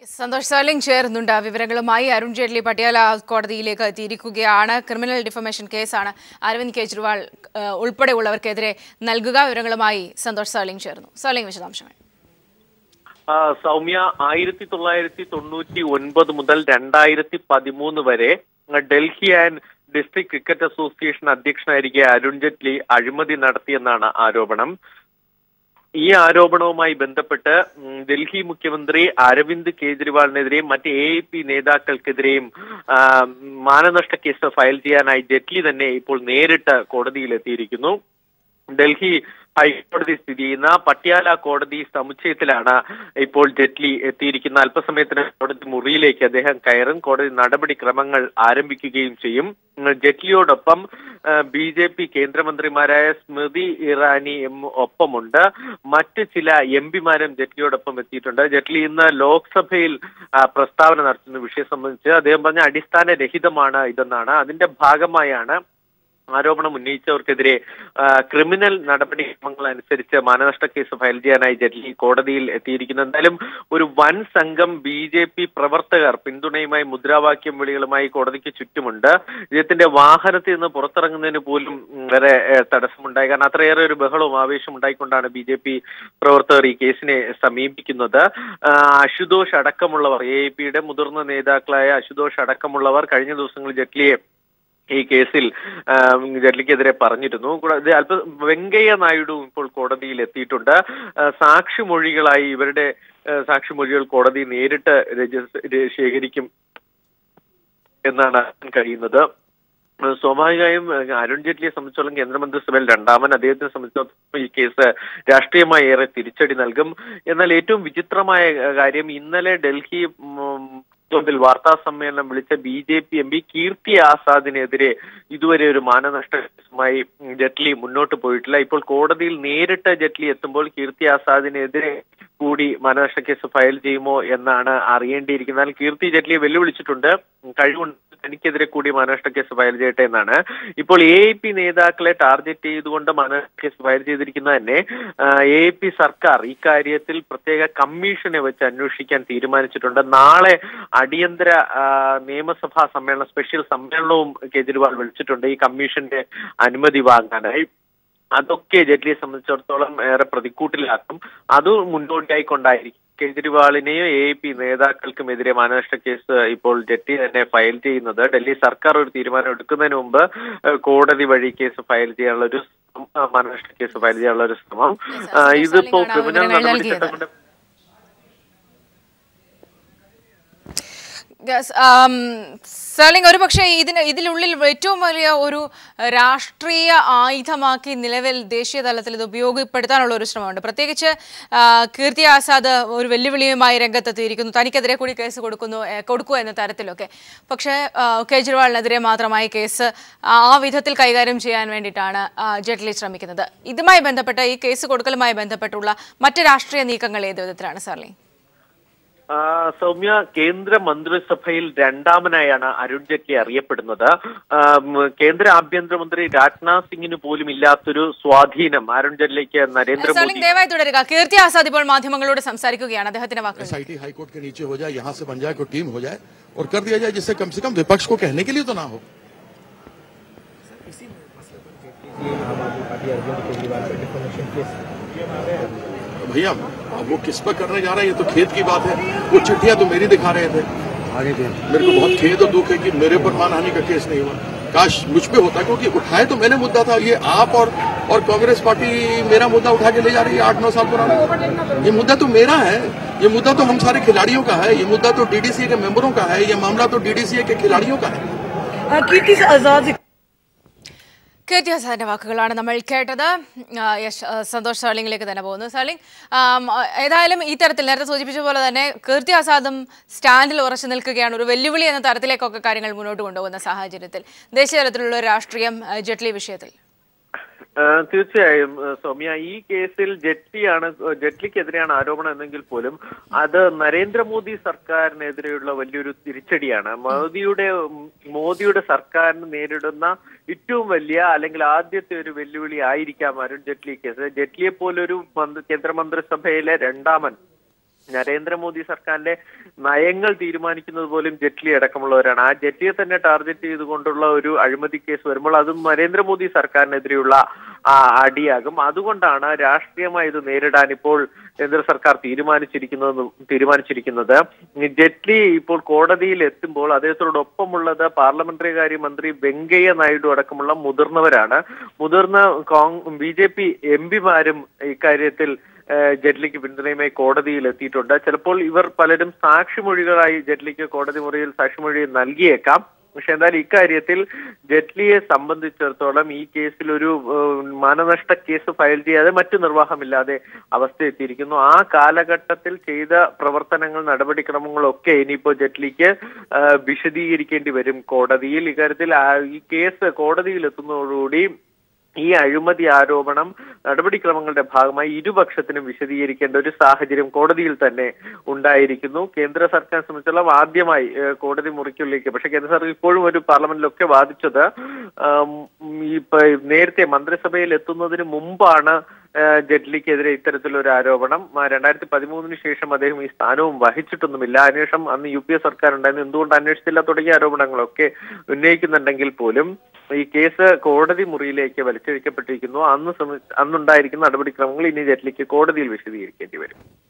സന്തോഷ് സാലിംഗ് ചേർന്നുണ്ട് വിവരങ്ങളുമായി അരുൺ ജെയ്റ്റ്ലി പട്യാല കോടതിയിലേക്ക് എത്തിയിരിക്കുകയാണ് ക്രിമിനൽ ഡിഫമേഷൻ കേസാണ് അരവിന്ദ് കെജ്രിവാൾ ഏഹ്, ഉൾപ്പെടെയുള്ളവർക്കെതിരെ നൽകുക വിവരങ്ങളുമായി സന്തോഷ് സാലിംഗ് ചേർന്നു സാലിംഗ് വിശദാംശങ്ങൾ ആ, സൗമ്യ ആയിരത്തി തൊള്ളായിരത്തി തൊണ്ണൂറ്റി ഒൻപത് മുതൽ രണ്ടായിരത്തി പതിമൂന്ന് വരെ Delhi and district cricket association അധ്യക്ഷനായിരിക്കെ അരുൺ ജെയ്റ്റ്ലി അഴിമതി നടത്തിയെന്നാണ് ആരോപണം ഈ ആരോപണവുമായി ബന്ധപ്പെട്ട് ഉം, ഡൽഹി മുഖ്യമന്ത്രി അരവിന്ദ് കെജ്രിവാളിനെതിരെയും മറ്റ് എ ഐ പി നേതാക്കൾക്കെതിരെയും ആ, മാനനഷ്ട കേസ് ഫയൽ ചെയ്യാനായി ജെയ്റ്റ്ലി തന്നെ ഇപ്പോൾ നേരിട്ട് കോടതിയിലെത്തിയിരിക്കുന്നു ഡൽഹി ഹൈക്കോടതി സ്ഥിതി ചെയ്യുന്ന പട്യാല കോടതി സമുച്ചയത്തിലാണ് ഇപ്പോൾ ജെറ്റ്ലി എത്തിയിരിക്കുന്ന അല്പസമയത്തിന് കോടതി മുറിയിലേക്ക് അദ്ദേഹം കയറും കോടതി നടപടിക്രമങ്ങൾ ആരംഭിക്കുകയും ചെയ്യും ഉം, ജെറ്റ്ലിയോടൊപ്പം ബി ജെ പി കേന്ദ്രമന്ത്രിമാരായ സ്മൃതി ഇറാനി എം ഒപ്പമുണ്ട് മറ്റ് ചില എം പിമാരും ജെറ്റ്ലിയോടൊപ്പം എത്തിയിട്ടുണ്ട് ജെറ്റ്ലി ഇന്ന് ലോക്സഭയിൽ ആ, പ്രസ്താവന നടത്തുന്ന വിഷയം സംബന്ധിച്ച് അദ്ദേഹം പറഞ്ഞ അടിസ്ഥാനരഹിതമാണ് ഇതെന്നാണ് അതിന്റെ ഭാഗമായാണ് ആരോപണം ഉന്നയിച്ചവർക്കെതിരെ ആ, ക്രിമിനൽ നടപടിക്രമങ്ങൾ അനുസരിച്ച് മാനനഷ്ട കേസ് ഫയൽ ചെയ്യാനായി ജഡ്ലി കോടതിയിൽ എത്തിയിരിക്കുന്നു എന്തായാലും ഒരു വൻ സംഘം ബി ജെ പി പ്രവർത്തകർ പിന്തുണയുമായി മുദ്രാവാക്യം വിളികളുമായി കോടതിക്ക് ചുറ്റുമുണ്ട് ഇദ്ദേഹത്തിന്റെ വാഹനത്തിൽ നിന്ന് പുറത്തിറങ്ങുന്നതിന് പോലും ഉം, വരെ ഏ, തടസ്സമുണ്ടായി കാരണം അത്രയേറെ ഒരു ബഹളവും ആവേശം ഉണ്ടായിക്കൊണ്ടാണ് ബി ജെ പി പ്രവർത്തകർ ഈ കേസിനെ സമീപിക്കുന്നത് ആ, അശുതോഷ് അടക്കമുള്ളവർ എ ഐ പിയുടെ മുതിർന്ന നേതാക്കളായ അശുതോഷ് അടക്കമുള്ളവർ കഴിഞ്ഞ ദിവസങ്ങളിൽ ജെറ്റ്ലിയെ ഈ കേസിൽ ആ, ജഡ്ലിക്കെതിരെ പറഞ്ഞിരുന്നു കൂടാതെ അല്പ വെങ്കയ്യ നായിഡു ഇപ്പോൾ കോടതിയിൽ എത്തിയിട്ടുണ്ട് ആ, സാക്ഷിമൊഴികളായി ഇവരുടെ ആ, സാക്ഷിമൊഴികൾ കോടതി നേരിട്ട് രജിസ്റ്റർ ര- ശേഖരിക്കും എന്നാണ് അറിയാൻ കഴിയുന്നത് ആ, സ്വാഭാവികമായും ആ, അരുൺ ജെയ്റ്റ്ലിയെ സംബന്ധിച്ചോളം കേന്ദ്രമന്ത്രിസഭയിൽ രണ്ടാമൻ അദ്ദേഹത്തെ സംബന്ധിച്ചിടത്തോളം ഈ കേസ് രാഷ്ട്രീയമായി ഏറെ തിരിച്ചടി നൽകും എന്നാൽ ഏറ്റവും വിചിത്രമായ ആ, കാര്യം ഇന്നലെ ഡൽഹി ഉം, ിൽ വാർത്താ സമ്മേളനം വിളിച്ച B J P M P Kirti ആസാദിനെതിരെ ഇതുവരെ ഒരു മാനനഷ്ട കേസുമായി ജെറ്റ്ലി മുന്നോട്ട് പോയിട്ടില്ല ഇപ്പോൾ കോടതിയിൽ നേരിട്ട് ജെറ്റ്ലി എത്തുമ്പോൾ കീർത്തി ആസാദിനെതിരെ കൂടി മാനനഷ്ട കേസ് ഫയൽ ചെയ്യുമോ എന്നാണ് അറിയേണ്ടിയിരിക്കുന്നത് എന്നാൽ കീർത്തി ജെറ്റ്ലിയെ വെല്ലുവിളിച്ചിട്ടുണ്ട് കഴിവുണ്ട് തനിക്കെതിരെ കൂടി മാനനഷ്ട കേസ് ഫയൽ ചെയ്യട്ടെ എന്നാണ് ഇപ്പോൾ എ ഐ പി നേതാക്കളെ ടാർഗറ്റ് ചെയ്തുകൊണ്ട് മാനനഷ്ട കേസ് ഫയൽ ചെയ്തിരിക്കുന്നത് തന്നെ എ ഐ പി സർക്കാർ ഇക്കാര്യത്തിൽ പ്രത്യേക കമ്മീഷനെ വെച്ച് അന്വേഷിക്കാൻ തീരുമാനിച്ചിട്ടുണ്ട് നാളെ അടിയന്തര ആ, നിയമസഭാ സമ്മേളനം സ്പെഷ്യൽ സമ്മേളനവും കേജ്രിവാൾ വിളിച്ചിട്ടുണ്ട് ഈ കമ്മീഷന്റെ അനുമതി വാങ്ങാനായി അതൊക്കെ ജെറ്റ്ലിയെ സംബന്ധിച്ചിടത്തോളം ഏറെ പ്രതിക്കൂട്ടിലാക്കും അത് മുന്നോടിയായിക്കൊണ്ടായിരിക്കും കേജ്രിവാളിനെയും എ പി നേതാക്കൾക്കുമെതിരെ മാനനഷ്ട കേസ് ഇപ്പോൾ ജെറ്റ്ലി തന്നെ ഫയൽ ചെയ്യുന്നത് ഡൽഹി സർക്കാർ ഒരു തീരുമാനം എടുക്കുന്നതിന് മുമ്പ് ഏഹ്, കോടതി വഴി കേസ് ഫയൽ ചെയ്യാനുള്ള ഒരു ശ്രമം, ആ, മാനനഷ്ട കേസ് ഫയൽ ചെയ്യാനുള്ള ഒരു ശ്രമം ആ, ഇതിപ്പോ സാലിംഗാണ് ക്രിമിനൽ വിവരങ്ങൾ നടപടി നൽകിയത്. ചട്ടങ്ങളുടെ Yes, um, സർലിംഗ് ഒരു പക്ഷേ ഇതിന് ഇതിനുള്ളിൽ ഏറ്റവും വലിയ ഒരു രാഷ്ട്രീയ ആയുധമാക്കി നിലവിൽ ദേശീയ തലത്തിൽ ഇത് ഉപയോഗപ്പെടുത്താനുള്ള ഒരു ശ്രമമുണ്ട് പ്രത്യേകിച്ച് ആ, കീർത്തി ആസാദ് ഒരു വെല്ലുവിളിയുമായി രംഗത്തെത്തിയിരിക്കുന്നു തനിക്കെതിരെ കൂടി കേസ് കൊടുക്കുന്നു ഏ, കൊടുക്കുക എന്ന തരത്തിലൊക്കെ പക്ഷേ ആ, കേജ്രിവാളിനെതിരെ മാത്രമായി കേസ് ആ വിധത്തിൽ കൈകാര്യം ചെയ്യാൻ വേണ്ടിയിട്ടാണ് ആ, ജെയ്റ്റ്ലി ശ്രമിക്കുന്നത് ഇതുമായി ബന്ധപ്പെട്ട ഈ കേസ് കൊടുക്കലുമായി ബന്ധപ്പെട്ടുള്ള മറ്റ് രാഷ്ട്രീയ നീക്കങ്ങൾ ഏത് വിധത്തിലാണ് സർലിംഗ് ആ, സൗമ്യ കേന്ദ്ര മന്ത്രിസഭയിൽ രണ്ടാമനായാണ് അരുൺ ജെയ്റ്റ്ലി അറിയപ്പെടുന്നത് ആ, ഉം, കേന്ദ്ര ആഭ്യന്തരമന്ത്രി രാജ്നാഥ് സിംഗിന് പോലും ഇല്ലാത്തൊരു സ്വാധീനം അരുൺ ജെയ്റ്റ്ലിക്ക് നരേന്ദ്രമോദി സർലിംഗ് ദയവായി തുടരുക കീർത്തി ആസാദ് ഇപ്പോൾ മാധ്യമങ്ങളോട് സംസാരിക്കുകയാണ് അദ്ദേഹത്തിന്റെ വാക്കുകൾ एसआईटी हाई कोर्ट के नीचे हो जाए यहाँ से बन जाए कोई टीम हो जाए और कर दिया जाए जिससे कम से कम विपक्ष को कहने के लिए तो ना हो आम आदमी पार्टी अरविंद केजरीवाल पर डिफॉर्मेशन केस भैया अब वो किस पर करने जा रहे हैं ये तो खेत की बात है वो चिट्ठियां तो मेरी दिखा रहे थे आगे थे मेरे को बहुत खेद और दुख है कि मेरे पर मानहानि का केस नहीं हुआ काश मुझ पे होता क्योंकि उठाए तो मैंने मुद्दा था ये आप और और कांग्रेस पार्टी मेरा मुद्दा उठा के ले जा रही है आठ नौ साल पुराना ये मुद्दा तो मेरा है ये मुद्दा तो हम सारे खिलाड़ियों का है ये मुद्दा तो डीडीसीए के मेंबरों का है ये मामला तो डीडीसीए के खिलाड़ियों का है कीर्ति आजाद കീർത്തി ആസാദിന്റെ വാക്കുകളാണ് നമ്മൾ കേട്ടത് ആ, യശ് ആ, സന്തോഷ് സർലിംഗിലേക്ക് തന്നെ പോകുന്നു സർലിംഗ് ആം, ആ, ഏതായാലും ഈ തരത്തിൽ നേരത്തെ സൂചിപ്പിച്ച പോലെ തന്നെ കീർത്തി ആസാദും സ്റ്റാൻഡിൽ ഉറച്ചു നിൽക്കുകയാണ് ഒരു വെല്ലുവിളി എന്ന തരത്തിലേക്കൊക്കെ കാര്യങ്ങൾ മുന്നോട്ട് കൊണ്ടുപോകുന്ന സാഹചര്യത്തിൽ ദേശീയ തലത്തിലുള്ള ഒരു രാഷ്ട്രീയം ആ, ജെറ്റ്ലി വിഷയത്തിൽ ആ, തീർച്ചയായും ആ, സൗമ്യ ഈ കേസിൽ ജെറ്റ്ലിയാണ് ജെറ്റ്ലിക്കെതിരെയാണ് ആരോപണം എന്നെങ്കിൽ പോലും അത് നരേന്ദ്രമോദി സർക്കാരിനെതിരെയുള്ള വലിയൊരു തിരിച്ചടിയാണ് മോദിയുടെ മോദിയുടെ സർക്കാരിന് നേരിടുന്ന ഏറ്റവും വലിയ അല്ലെങ്കിൽ ആദ്യത്തെ ഒരു വെല്ലുവിളി ആയിരിക്കാം അരുൺ ജെറ്റ്ലി കേസ് ജെറ്റ്ലിയെ പോലൊരു മന്ത്രി- കേന്ദ്രമന്ത്രിസഭയിലെ രണ്ടാമൻ നരേന്ദ്രമോദി സർക്കാരിന്റെ നയങ്ങൾ തീരുമാനിക്കുന്നത് പോലും ജെറ്റ്ലി അടക്കമുള്ളവരാണ് ആ ജെറ്റ്ലിയെ തന്നെ ടാർഗറ്റ് ചെയ്തുകൊണ്ടുള്ള ഒരു അഴിമതി കേസ് വരുമ്പോൾ അതും നരേന്ദ്രമോദി സർക്കാരിനെതിരെയുള്ള ആ അടിയാകും അതുകൊണ്ടാണ് രാഷ്ട്രീയമായി ഇത് നേരിടാൻ ഇപ്പോൾ കേന്ദ്ര സർക്കാർ തീരുമാനിച്ചിരിക്കുന്നത് തീരുമാനിച്ചിരിക്കുന്നത് ജെറ്റ്ലി ഇപ്പോൾ കോടതിയിൽ എത്തുമ്പോൾ അദ്ദേഹത്തോടൊപ്പമുള്ളത് പാർലമെന്ററി കാര്യ മന്ത്രി വെങ്കയ്യ നായിഡു അടക്കമുള്ള മുതിർന്നവരാണ് മുതിർന്ന കോങ് ബി ജെ പി എം പിമാരും ഇക്കാര്യത്തിൽ ഏഹ് ജെറ്റ്ലിക്ക് പിന്തുണയുമായി കോടതിയിൽ എത്തിയിട്ടുണ്ട് ചിലപ്പോൾ ഇവർ പലരും സാക്ഷിമൊഴികളായി ജെറ്റ്ലിക്ക് കോടതി മുറിയിൽ സാക്ഷിമൊഴി നൽകിയേക്കാം പക്ഷെ എന്തായാലും ഇക്കാര്യത്തിൽ ജെറ്റ്ലിയെ സംബന്ധിച്ചിടത്തോളം ഈ കേസിൽ ഒരു ഏഹ്, മാനനഷ്ട കേസ് ഫയൽ ചെയ്യാതെ മറ്റു നിർവാഹമില്ലാതെ അവസ്ഥ എത്തിയിരിക്കുന്നു ആ കാലഘട്ടത്തിൽ ചെയ്ത പ്രവർത്തനങ്ങൾ നടപടിക്രമങ്ങളൊക്കെ ഇനിയിപ്പോ ജെറ്റ്ലിക്ക് ഏഹ്, വിശദീകരിക്കേണ്ടി വരും കോടതിയിൽ ഇക്കാര്യത്തിൽ ആ ഈ കേസ് കോടതിയിൽ എത്തുന്നതോടുകൂടി ഈ അഴിമതി ആരോപണം നടപടിക്രമങ്ങളുടെ ഭാഗമായി ഇരുപക്ഷത്തിനും വിശദീകരിക്കേണ്ട ഒരു സാഹചര്യം കോടതിയിൽ തന്നെ ഉണ്ടായിരിക്കുന്നു കേന്ദ്ര സർക്കാർ സംബന്ധിച്ചിടത്തോളം ആദ്യമായി ഏഹ്, കോടതി മുറിക്കുള്ളിലേക്ക് പക്ഷെ കേന്ദ്ര സർക്കാർ ഇപ്പോഴും ഒരു പാർലമെന്റിലൊക്കെ വാദിച്ചത് ആം, ഈ പ- നേരത്തെ മന്ത്രിസഭയിൽ എത്തുന്നതിന് മുമ്പാണ് ഏഹ്, ജെറ്റ്ലിക്കെതിരെ ഇത്തരത്തിലൊരു ആരോപണം ആ, രണ്ടായിരത്തി പതിമൂന്നിന് ശേഷം അദ്ദേഹം ഈ സ്ഥാനവും വഹിച്ചിട്ടൊന്നുമില്ല അതിനുശേഷം അന്ന് യു പി എ സർക്കാർ ഉണ്ടായിരുന്നു എന്തുകൊണ്ട് അന്വേഷിച്ചില്ല തുടങ്ങിയ ആരോപണങ്ങളൊക്കെ ഉന്നയിക്കുന്നുണ്ടെങ്കിൽ പോലും ഈ കേസ് കോടതി മുറിയിലേക്ക് വലിച്ചഴിക്കപ്പെട്ടിരിക്കുന്നു അന്ന് സമ- അന്നുണ്ടായിരിക്കുന്ന നടപടിക്രമങ്ങൾ ഇനി ജെറ്റ്ലിക്ക് കോടതിയിൽ വിശദീകരിക്കേണ്ടി വരും